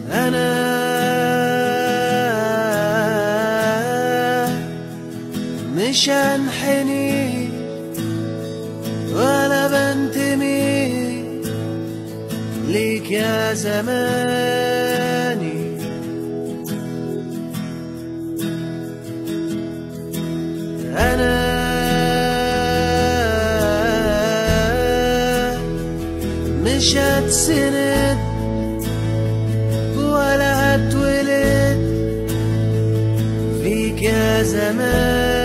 أنا مش هنحني ولا بنتمي ليك يا زماني أنا مش هتسند ولا هتولد فيك يا زمان